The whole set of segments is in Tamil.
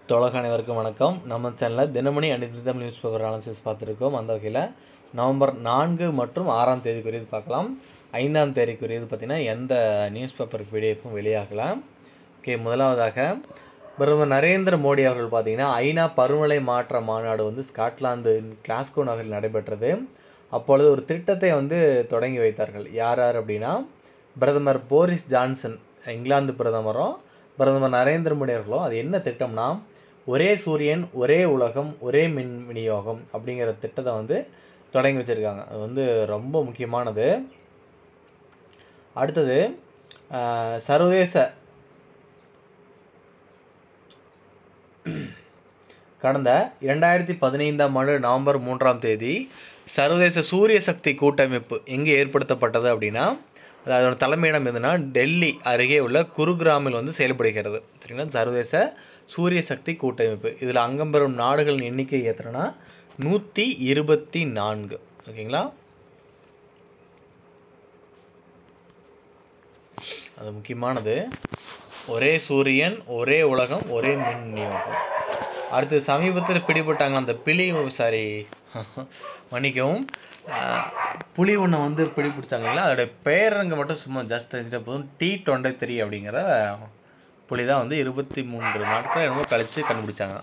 தொழக அனைவருக்கும் வணக்கம் நம்ம சேனலில் தினமணி அனிதம் நியூஸ் பேப்பர் அனாலிசிஸ் பார்த்துருக்கோம் அந்த வகையில் நவம்பர் நான்கு மற்றும் ஆறாம் தேதிக்குரியது பார்க்கலாம் ஐந்தாம் தேதிக்குரியது பார்த்திங்கன்னா எந்த நியூஸ் பேப்பர் பிடிஎஃப்பும் வெளியாகலாம் ஓகே முதலாவதாக பிரதமர் நரேந்திர மோடி அவர்கள் பார்த்தீங்கன்னா ஐநா பருவநிலை மாற்ற மாநாடு வந்து ஸ்காட்லாந்து கிளாஸ்கோ நகரில் நடைபெற்றது அப்பொழுது ஒரு திட்டத்தை வந்து தொடங்கி வைத்தார்கள் யார் யார் அப்படின்னா பிரதமர் போரிஸ் ஜான்சன் இங்கிலாந்து பிரதமரும் பிரதமர் நரேந்திர மோடி அவர்களும் அது என்ன திட்டம்னா ஒரே சூரியன் ஒரே உலகம் ஒரே மின் விநியோகம் அப்படிங்கிற திட்டத்தை வந்து தொடங்கி வச்சுருக்காங்க அது வந்து ரொம்ப முக்கியமானது அடுத்தது ஆஹ், சர்வதேச கடந்த இரண்டாயிரத்தி பதினைந்தாம் ஆண்டு நவம்பர் மூன்றாம் தேதி சர்வதேச சூரிய சக்தி கூட்டமைப்பு எங்கே ஏற்படுத்தப்பட்டது அப்படின்னா அது அதோட தலைமையிடம் எதுனா டெல்லி அருகே உள்ள குருகிராமில் வந்து செயல்படுகிறது சரிங்களா சர்வதேச சூரிய சக்தி கூட்டமைப்பு இதில் அங்கம் பெறும் நாடுகளின் எண்ணிக்கை எத்தனைனா நூற்றி இருபத்தி நான்கு ஓகேங்களா அது முக்கியமானது ஒரே சூரியன் ஒரே உலகம் ஒரே மின் விநியோகம் அடுத்து சமீபத்தில் பிடிபட்டாங்க அந்த பிளி சாரி மன்னிக்கவும் ஆஹ், புலி ஒன்று வந்து பிடிபிடிச்சாங்களா அதோடைய பெயரங்க மட்டும் சும்மா ஜஸ்ட் தெரிஞ்சிட்ட போதும் டி டுவெண்ட்டி த்ரீ அப்படிங்கிற புலி தான் வந்து இருபத்தி மூன்று நாட்கள் என்னமோ கழித்து கண்டுபிடிச்சாங்க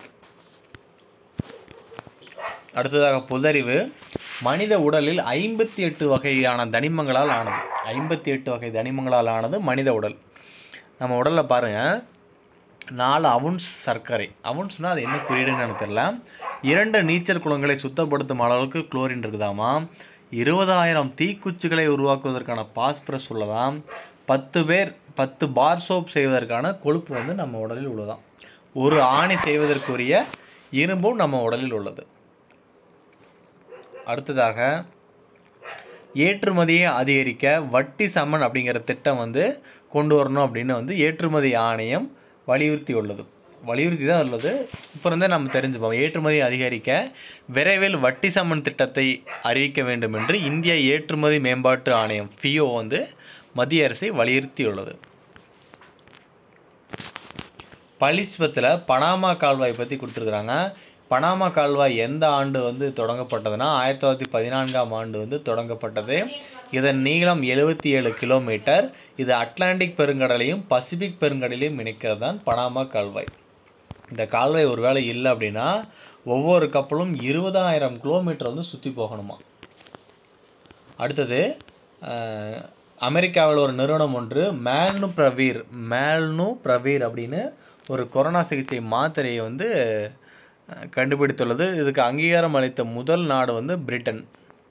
அடுத்ததாக புதறிவு மனித உடலில் ஐம்பத்தி எட்டு வகையான தனிமங்களால் ஆனது ஐம்பத்தி எட்டு வகை தனிமங்களால் ஆனது மனித உடல் நம்ம உடலில் பாருங்கள் நாலு அவுன்ஸ் சர்க்கரை அவுன்ஸ்னால் அது என்ன குறியீடுன்னு எனக்கு தெரியல இரண்டு நீச்சல் குளங்களை சுத்தப்படுத்தும் அளவுக்கு குளோரின் இருக்குதாமா இருபதாயிரம் தீக்குச்சிகளை உருவாக்குவதற்கான பாஸ்பரஸ் உள்ளதாம் பத்து பேர் பத்து பார் சோப் செய்வதற்கான கொழுப்பு வந்து நம்ம உடலில் உள்ளதாம் ஒரு ஆணி செய்வதற்குரிய இரும்பும் நம்ம உடலில் உள்ளது அடுத்ததாக ஏற்றுமதியை அதிகரிக்க வட்டி சமன் அப்படிங்கிற திட்டம் வந்து கொண்டு வரணும் அப்படின்னு வந்து ஏற்றுமதி ஆணையம் வலியுறுத்தி உள்ளது வலியுறுத்தி தான் உள்ளது இப்போ இருந்தே நம்ம தெரிஞ்சுப்போம் ஏற்றுமதியை அதிகரிக்க விரைவில் வட்டி சமன் திட்டத்தை அறிவிக்க வேண்டும் என்று இந்திய ஏற்றுமதி மேம்பாட்டு ஆணையம் ஃபியோ வந்து மத்திய அரசை வலியுறுத்தியுள்ளது பலிஸ்பத்தில் பனாமா கால்வாய் பற்றி கொடுத்துருக்குறாங்க பனாமா கால்வாய் எந்த ஆண்டு வந்து தொடங்கப்பட்டதுன்னா ஆயிரத்தி தொள்ளாயிரத்தி பதினான்காம் ஆண்டு வந்து தொடங்கப்பட்டது இதன் நீளம் எழுபத்தி ஏழு கிலோமீட்டர் இது அட்லாண்டிக் பெருங்கடலையும் பசிபிக் பெருங்கடலையும் இணைக்கிறது தான் பனாமா கால்வாய் இந்த கால்வாய் ஒருவேளை இல்லை அப்படின்னா ஒவ்வொரு கப்பலும் இருபதாயிரம் கிலோமீட்டர் வந்து சுற்றி போகணுமா அடுத்தது அஹ், அமெரிக்காவில் ஒரு நிறுவனம் ஒன்று மேல்னு பிரவீர் மேல்னு பிரவீர் அப்படின்னு ஒரு கொரோனா சிகிச்சை மாத்திரையை வந்து அஹ், கண்டுபிடித்துள்ளது இதுக்கு அங்கீகாரம் அளித்த முதல் நாடு வந்து பிரிட்டன்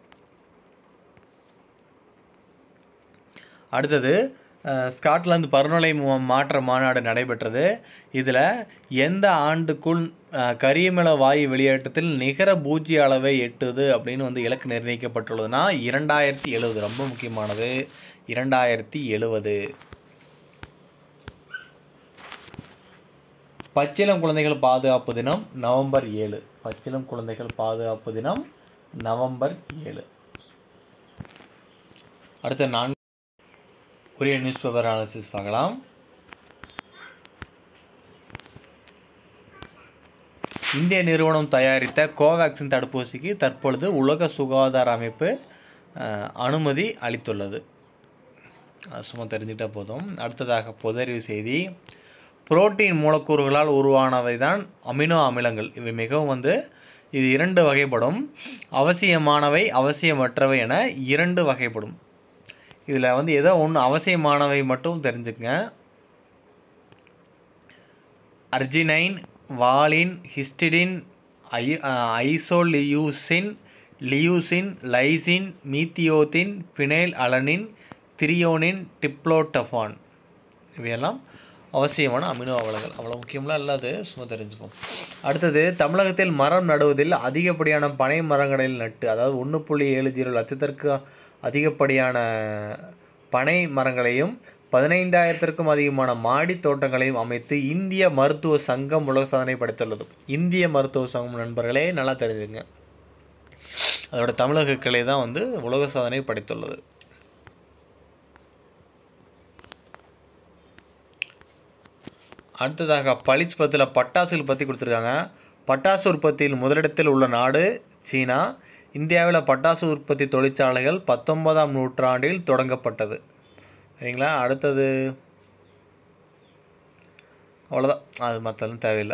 அடுத்தது அஹ், ஸ்காட்லாந்து பருவநிலை மு- மாற்ற மாநாடு நடைபெற்றது இதில் எந்த ஆண்டுக்குள் அஹ், கரியமில வாயு வெளியேற்றத்தில் நிகர பூஜ்ஜிய அளவை எட்டுது அப்படின்னு வந்து இலக்கு நிர்ணயிக்கப்பட்டுள்ளதுன்னா இரண்டாயிரத்தி எழுபது ரொம்ப முக்கியமானது இரண்டாயிரத்தி எழுபது பச்சிளம் குழந்தைகள் பாதுகாப்பு தினம் நவம்பர் ஏழு பச்சிளம் குழந்தைகள் பாதுகாப்பு தினம் நவம்பர் ஏழு அடுத்த நான்கு உரிய நியூஸ் பேப்பர் அனாலிசிஸ் பார்க்கலாம் இந்திய நிறுவனம் தயாரித்த கோவேக்சின் தடுப்பூசிக்கு தற்பொழுது உலக சுகாதார அமைப்பு அஹ், அனுமதி அளித்துள்ளது அது சும்மா தெரிஞ்சுக்கிட்டா போதும் அடுத்ததாக பொதறிவு செய்தி புரோட்டீன் மூலக்கூறுகளால் உருவானவை தான் அமினோ அமிலங்கள் இவை மிகவும் வந்து இது இரண்டு வகைப்படும் அவசியமானவை அவசியமற்றவை என இரண்டு வகைப்படும் இதில் வந்து ஏதோ ஒன்று அவசியமானவை மட்டும் தெரிஞ்சுக்கங்க அர்ஜினைன் வாலின் ஹிஸ்டிடின் ஐ isoleucine leucine lysine methionine phenylalanine threonine tryptophan இவையெல்லாம் அவசியமான அமினோ அமிலங்கள் அவ்வளோ முக்கியம்லாம் இல்லாது சும்மா தெரிஞ்சுப்போம் அடுத்தது தமிழகத்தில் மரம் நடுவதில் அதிகப்படியான பனை மரங்களில் நட்டு அதாவது ஒன்று புள்ளி ஏழு ஜீரோ லட்சத்திற்கு அதிகப்படியான பனை மரங்களையும் பதினைந்தாயிரத்திற்கும் அதிகமான மாடி தோட்டங்களையும் அமைத்து இந்திய மருத்துவ சங்கம் உலக சாதனை படைத்துள்ளது இந்திய மருத்துவ சங்கம் நண்பர்களே நல்லா தெரிஞ்சுங்க அதோட தமிழக கிளை தான் வந்து உலக சாதனை படைத்துள்ளது அடுத்ததாக பளிச் பத்தில் பட்டாசுகள் பற்றி கொடுத்துருக்காங்க பட்டாசு உற்பத்தியில் முதலிடத்தில் உள்ள நாடு சீனா இந்தியாவில் பட்டாசு உற்பத்தி தொழிற்சாலைகள் பத்தொன்பதாம் நூற்றாண்டில் தொடங்கப்பட்டது சரிங்களா அடுத்தது அவ்வளோதான் அது மற்றெல்லாம் தேவையில்லை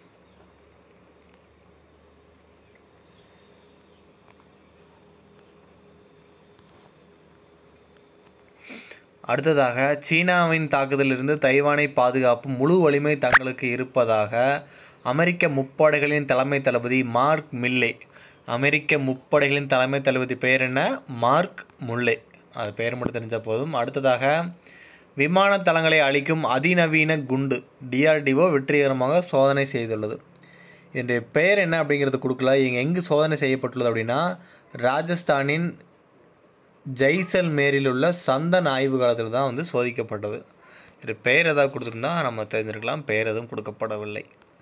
அடுத்ததாக சீனாவின் தாக்குதலிலிருந்து தைவானை பாதுகாப்பும் முழு வலிமை தங்களுக்கு இருப்பதாக அமெரிக்க முப்படைகளின் தலைமை தளபதி மார்க் மில்லே அமெரிக்க முப்படைகளின் தலைமை தளபதி பெயர் என்ன மார்க் முல்லே அது பெயர் மட்டும் தெரிஞ்சால் போதும் அடுத்ததாக விமான தளங்களை அழிக்கும் அதிநவீன குண்டு டிஆர்டிஓ வெற்றிகரமாக சோதனை செய்துள்ளது இதனுடைய பெயர் என்ன அப்படிங்கிறது கொடுக்கல இங்கே எங்கு சோதனை செய்யப்பட்டுள்ளது அப்படின்னா ராஜஸ்தானின் ஜெய்சல்மேரில் உள்ள சந்தன் ஆய்வுகாலத்தில் தான் வந்து சோதிக்கப்பட்டது இது பெயர் ஏதாவது கொடுத்துருந்தா நம்ம தெரிஞ்சிருக்கலாம் பெயர் எதுவும் கொடுக்கப்படவில்லை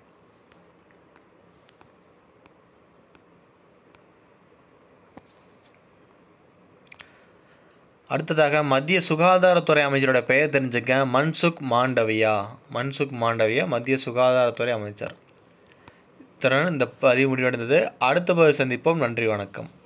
அடுத்ததாக மத்திய சுகாதாரத்துறை அமைச்சரோட பெயர் தெரிஞ்சுக்க மன்சுக் மாண்டவியா மன்சுக் மாண்டவியா மத்திய சுகாதாரத்துறை அமைச்சர் இத்துடன் இந்த பதிவு முடிவடைந்தது அடுத்த பதிவு சந்திப்போம் நன்றி வணக்கம்